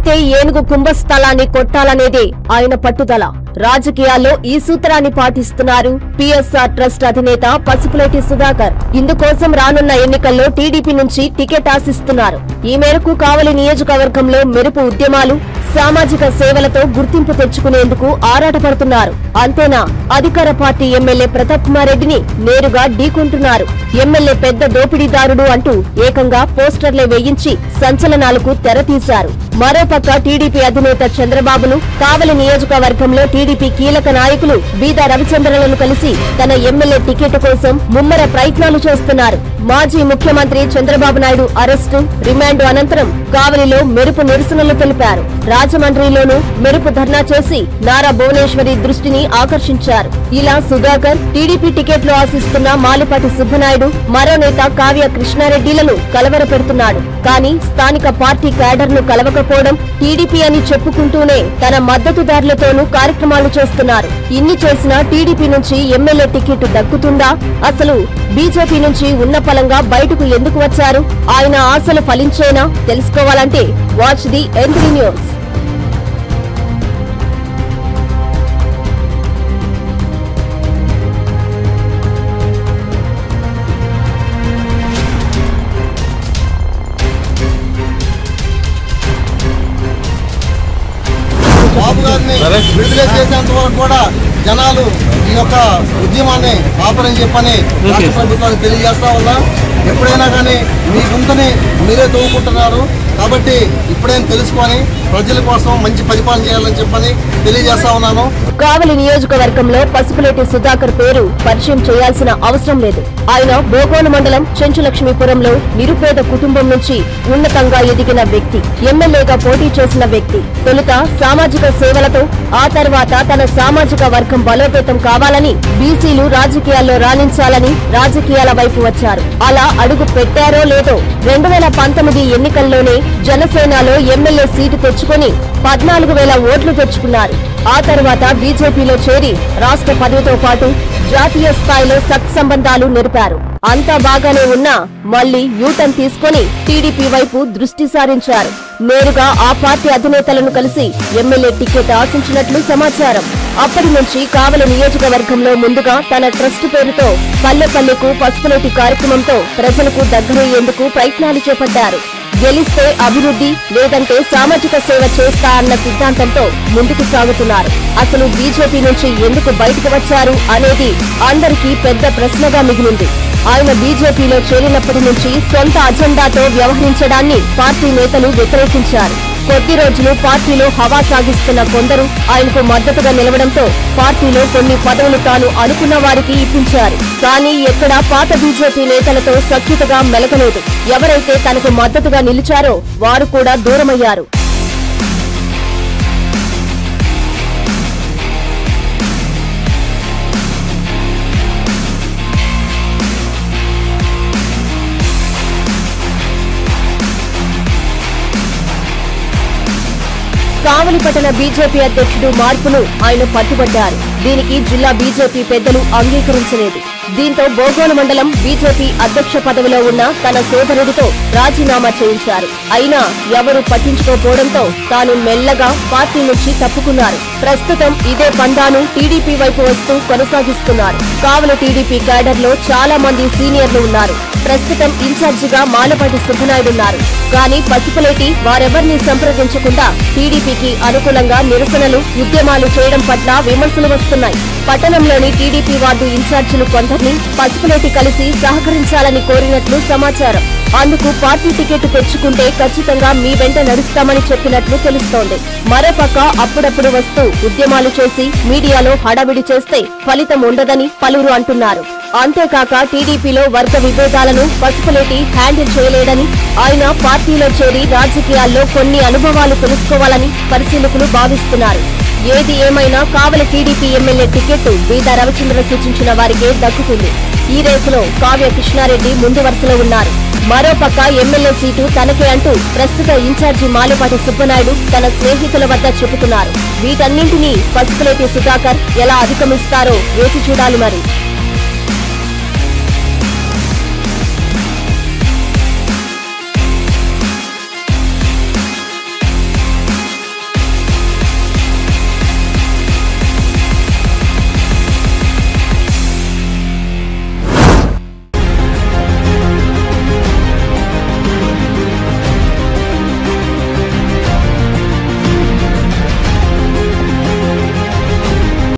కొడితే ఏనుగు కుంభస్థలాన్ని కొట్టాలనేదే ఆయన పట్టుదల రాజకీయాల్లో ఈ సూత్రాన్ని పాటిస్తున్నారు పిఎస్ఆర్ ట్రస్ట్ అధినేత పసుపులేటి సుధాకర్ ఇందుకోసం రానున్న ఎన్నికల్లో టీడీపీ నుంచి టికెట్ ఆశిస్తున్నారు ఈ మేరకు కావలి నియోజకవర్గంలో మెరుపు ఉద్యమాలు సామాజిక సేవలతో గుర్తింపు తెచ్చుకునేందుకు ఆరాటపడుతున్నారు అంతేనా అధికార పార్టీ ఎమ్మెల్యే ప్రతాప్ కుమార్ రెడ్డిని నేరుగా ఢీకొంటున్నారు ఎమ్మెల్యే పెద్ద దోపిడీదారుడు అంటూ ఏకంగా పోస్టర్లే వేయించి సంచలనాలకు తెరతీశారు మరోపక్క టీడీపీ అధినేత చంద్రబాబును కావలి నియోజకవర్గంలో టీడీపీ కీలక నాయకులు బీదా రవిచంద్రలను కలిసి తన ఎమ్మెల్యే టికెట్ కోసం ముమ్మర ప్రయత్నాలు చేస్తున్నారు మాజీ ముఖ్యమంత్రి చంద్రబాబు నాయుడు అరెస్టు రిమాండ్ అనంతరం కావలిలో మెరుపు నిరసనలు తెలిపారు రాజమండ్రిలోనూ మెరుపు ధర్నా చేసి నారా భువనేశ్వరి దృష్టిని ఆకర్షించారు ఇలా సుధాకర్ టీడీపీ టికెట్లు ఆశిస్తున్న మాలిపాటి సుబ్బనాయుడు మరో నేత కావ్య కృష్ణారెడ్డిలను కలవరపెడుతున్నాడు కానీ స్థానిక పార్టీ క్యాడర్ ను కలవకపోవడం టీడీపీ అని చెప్పుకుంటూనే తన మద్దతుదారులతోనూ కార్యక్రమాలు చేస్తున్నారు ఇన్ని చేసినా టీడీపీ నుంచి ఎమ్మెల్యే టికెట్ దక్కుతుందా అసలు బీజేపీ నుంచి ఉన్న పలంగా బయటకు ఎందుకు వచ్చారు ఆయన ఆశలు ఫలించేనా తెలుసుకోవాలంటే watch the M three news Babu గారిని విడుదల చేసేంత వరకు కూడా జనాలు ఈ యొక్క ఉద్యమాన్ని ఆపరని చెప్పని రాష్ట్ర ప్రభుత్వానికి తెలియజేస్తా ఉన్నాం ఎప్పుడైనా కానీ మీ గుంతని మీరే తవ్వుకుంటున్నారు కాబట్టి ఇప్పుడేం తెలుసుకొని ప్రజల కోసం మంచి పరిపాలన చేయాలని చెప్పని తెలియజేస్తా ఉన్నాను కావలి నియోజకవర్గంలో పసుపులేటి సుధాకర్ పేరు పరిచయం చేయాల్సిన అవసరం లేదు ఆయన బోగోలు మండలం చెంచులక్ష్మీపురంలో నిరుపేద కుటుంబం నుంచి ఉన్నతంగా ఎదిగిన వ్యక్తి ఎమ్మెల్యేగా పోటీ చేసిన వ్యక్తి తొలుత సామాజిక సేవలతో ఆ తర్వాత తన సామాజిక వర్గం బలోపేతం కావాలని బీసీలు రాజకీయాల్లో రాణించాలని రాజకీయాల వైపు వచ్చారు అలా అడుగు పెట్టారో లేదో రెండు వేల పంతొమ్మిది ఎన్నికల్లోనే జనసేనలో ఎమ్మెల్యే సీటు తెచ్చుకొని పద్నాలుగు వేల ఓట్లు తెచ్చుకున్నారు ఆ తర్వాత బీజేపీలో చేరి రాష్ట్ర పదవితో పాటు జాతీయ స్థాయిలో సత్సంబంధాలు నెరిపారు అంతా బాగానే ఉన్నా మళ్లీ యూటర్న్ తీసుకొని టీడీపీ వైపు దృష్టి సారించారు నేరుగా ఆ పార్టీ అధినేతలను కలిసి ఎమ్మెల్యే టికెట్ ఆశించినట్లు సమాచారం అప్పటి నుంచి కావలి నియోజకవర్గంలో ముందుగా తన ట్రస్ట్ పేరుతో పల్లె పల్లెకు పసుపులేటి కార్యక్రమంతో ప్రజలకు దగ్గరయ్యేందుకు ప్రయత్నాలు చేపట్టారు గెలిస్తే అభివృద్ధి లేదంటే సామాజిక సేవ చేస్తా అన్న సిద్ధాంతంతో ముందుకు సాగుతున్నారు అసలు బీజేపీ నుంచి ఎందుకు బయటకు వచ్చారు అనేది అందరికీ పెద్ద ప్రశ్నగా మిగిలింది ఆయన బీజేపీలో చేరినప్పటి నుంచి సొంత అజెండాతో వ్యవహరించడాన్ని పార్టీ నేతలు వ్యతిరేకించారు కొద్ది రోజులు పార్టీలో హవా సాగిస్తున్న కొందరు ఆయనకు మద్దతుగా నిలవడంతో పార్టీలో కొన్ని పదవులు తాను అనుకున్న వారికి ఇప్పించారు కానీ ఎక్కడా పాత బీజేపీ నేతలతో సఖ్యతగా మెలగలేదు ఎవరైతే తనకు మద్దతుగా నిలిచారో వారు కూడా దూరమయ్యారు కావలి పట్టణ బీజేపీ అధ్యక్షుడు మార్పును ఆయన పట్టుబడ్డారు దీనికి జిల్లా బీజేపీ పెద్దలు అంగీకరించలేదు దీంతో బోగోలు మండలం బీజేపీ అధ్యక్ష పదవిలో ఉన్న తన సోదరుడితో రాజీనామా చేయించారు అయినా ఎవరు పట్టించుకోపోవడంతో తాను మెల్లగా పార్టీ నుంచి తప్పుకున్నారు ప్రస్తుతం ఇదే పందాను టీడీపీ వైపు వస్తూ కొనసాగిస్తున్నారు కావలి టీడీపీ క్యాడర్ లో చాలా మంది సీనియర్లు ఉన్నారు ప్రస్తుతం ఇన్ఛార్జిగా మాలపాటి సుబ్బనాయుడు ఉన్నారు కానీ పసుపులేటి వారెవరిని సంప్రదించకుండా టీడీపీకి అనుకూలంగా నిరసనలు ఉద్యమాలు చేయడం పట్ల విమర్శలు వస్తున్నాయి పట్టణంలోని టీడీపీ వార్డు ఇన్ఛార్జీలు కొందరిని పసుపులేటి కలిసి సహకరించాలని కోరినట్లు సమాచారం అందుకు పార్టీ టికెట్ తెచ్చుకుంటే ఖచ్చితంగా మీ వెంట నడుస్తామని చెప్పినట్లు తెలుస్తోంది మరోపక్క అప్పుడప్పుడు వస్తూ ఉద్యమాలు చేసి మీడియాలో హడావిడి చేస్తే ఫలితం ఉండదని పలువురు అంటున్నారు అంతేకాక టీడీపీలో వర్గ విభేదాలను పసుపులేటి హ్యాండిల్ చేయలేడని ఆయన పార్టీలో చేరి రాజకీయాల్లో కొన్ని అనుభవాలు తెలుసుకోవాలని పరిశీలకులు భావిస్తున్నారు ఏది ఏమైనా Kavali TDP MLA ticket Beeda Ravichandra సూచించిన వారికే దక్కుతుంది ఈ రేసులో కావ్య కృష్ణారెడ్డి ముందు వరుసలో ఉన్నారు మరోపక్క ఎమ్మెల్యే సీటు తనకే అంటూ ప్రస్తుత ఇన్ఛార్జి మాలేపాటి సుబ్బనాయుడు తన స్నేహితుల వద్ద చెబుతున్నారు వీటన్నింటినీ పసుపులేటి సుధాకర్ ఎలా అధిగమిస్తారో వేచి చూడాలి మరి